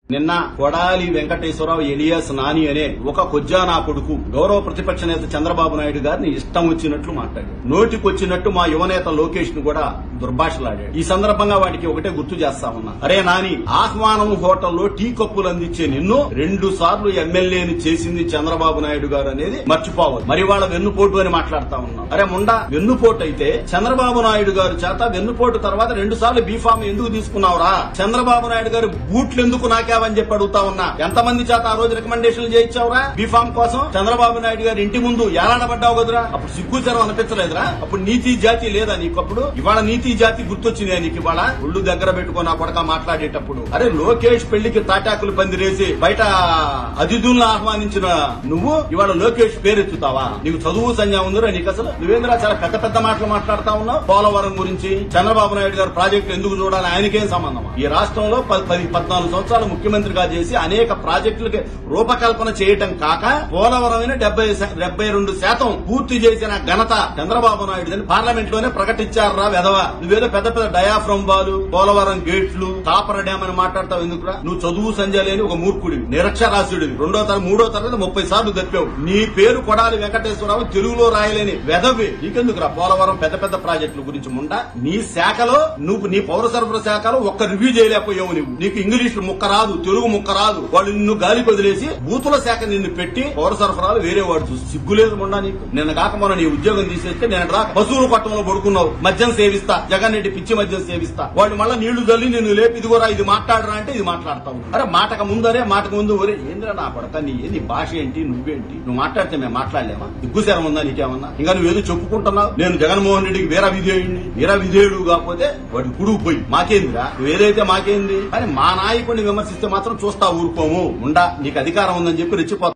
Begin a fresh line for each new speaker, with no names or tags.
నిన్న కొడాలి వెంకటేశ్వరరావు ఎలియాస్ నాని అనే ఒక కొజ్జా నా కొడుకు గౌరవ ప్రతిపక్ష నేత చంద్రబాబు నాయుడు గారిని ఇష్టం వచ్చినట్లు మాట్లాడాడు నోటికొచ్చినట్టు మా యువనేత లోకేష్ ను కూడా దుర్భాషలాడాడు ఈ సందర్భంగా వాటికి ఒకటే గుర్తు చేస్తా ఉన్నా అరే నాని ఆహ్వానం హోటల్లో టీ కప్పులు అందించే నిన్ను రెండు సార్లు ఎమ్మెల్యేని చేసింది చంద్రబాబు నాయుడు గారు అనేది మర్చిపోవద్దు మరి వాళ్ళ వెన్నుపోటు అని మాట్లాడుతా ఉన్నాం అరే ముండా వెన్నుపోటు అయితే చంద్రబాబు నాయుడు గారు చేత వెన్నుపోటు తర్వాత రెండు సార్లు బీఫామ్ ఎందుకు తీసుకున్నావురా చంద్రబాబు నాయుడు గారు బూట్లు ఎందుకు నాకావని చెప్పి అడుగుతా ఉన్నా ఎంతమంది చేత ఆ రోజు రికమెండేషన్లు చేయించావురా బీఫామ్ కోసం చంద్రబాబు నాయుడు గారి ఇంటి ముందు ఏలాడబడ్డావు కదరా అప్పుడు సిగ్గుచరం అనిపించలేదురా అప్పుడు నీతి జాతి లేదా నీకు అప్పుడు ఇవాళ నీతి జాతి గుర్తొచ్చింది నీకు ఇవాళ ఒళ్ళు దగ్గర పెట్టుకుని ఆ కొడక మాట్లాడేటప్పుడు అరే లోకేష్ పెళ్లికి తాటాకులు పందిరేసి బయట అతిథులను ఆహ్వానించిన నువ్వు ఇవాళ లోకేష్ పేరెత్తుతావా నీకు చదువు సంజా ఉందిరా నీకు అసలు నువ్వేంద్రా చాలా పెద్ద పెద్ద మాటలు మాట్లాడుతా ఉన్నావు పోలవరం గురించి చంద్రబాబు నాయుడు గారు ప్రాజెక్టులు ఎందుకు చూడాలి ఆయనకేం సంబంధం ఈ రాష్ట్రంలో ప- పది పద్నాలుగు సంవత్సరాలు ముఖ్యమంత్రిగా చేసి అనేక ప్రాజెక్టులకి రూపకల్పన చేయటం కాక పోలవరం డెబ్బై డెబ్బై రెండు శాతం పూర్తి చేసిన ఘనత చంద్రబాబు నాయుడు అని పార్లమెంట్ లోనే ప్రకటించారా వెధవ నువ్వేదో పెద్ద పెద్ద డయాఫ్రమ్ బాలు పోలవరం గేట్లు తాపర డ్యామ్ అని మాట్లాడతావు ఎందుకురా నువ్వు చదువు సంజయ్ లేని ఒక మూర్ఖుడివి నిరక్షరాస్యుడివి రెండో తరగతి మూడో తరగతి ముప్పై సార్లు తప్పావు నీ పేరు కొడాలి వెంకటేశ్వరరావు తెలుగులో రాయలేని వెధవి నీకెందుకురా పోలవరం పెద్ద పెద్ద ప్రాజెక్టుల గురించి ముండా నీ శాఖలో నువ్వు నీ పౌర సరఫరా శాఖలో ఒక్క రివ్యూ చేయలేకపోయావు నువ్వు నీకు ఇంగ్లీష్ ముక్క రాదు తెలుగు ముక్క రాదు వాళ్ళు నిన్ను గాలి వదిలేసి బూతుల శాఖ నిన్ను పెట్టి పౌర సరఫరాలు వేరే వాడు చూసి సిగ్గులేదు ముండా నీకు నిన్న కాక మొన్న నీ ఉద్యోగం తీసేస్తే నేను రా పశువుల కొట్టంలో పడుకున్నావు మద్యం సేవిస్తా జగన్ రెడ్డి పిచ్చి మద్యం సేవిస్తా వాళ్ళు మళ్ళీ నీళ్లు చల్లి నేను లేపి ఇదిగోరా ఇది మాట్లాడరా అంటే ఇది మాట్లాడతావు అరే మాటకు ముందరే మాటకు ముందు ఒరే ఏంద్రా నా కొడక నీ నీ భాష ఏంటి నువ్వేంటి నువ్వు మాట్లాడితే మేము మాట్లాడలేమా దిగ్గుశారం ఉందా నీకేమన్నా ఇంకా నువ్వేదో చెప్పుకుంటున్నావు నేను జగన్మోహన్ రెడ్డికి వీర విధేయుడిని వీర విధేయుడు కాకపోతే వాడి గుడుకు పోయి మాకేందిరా నువ్వు ఏదైతే మాకేంది కానీ మా నాయకుడిని విమర్శిస్తే మాత్రం చూస్తా ఊరుకోము ఉండా నీకు అధికారం ఉందని చెప్పి రెచ్చిపోతా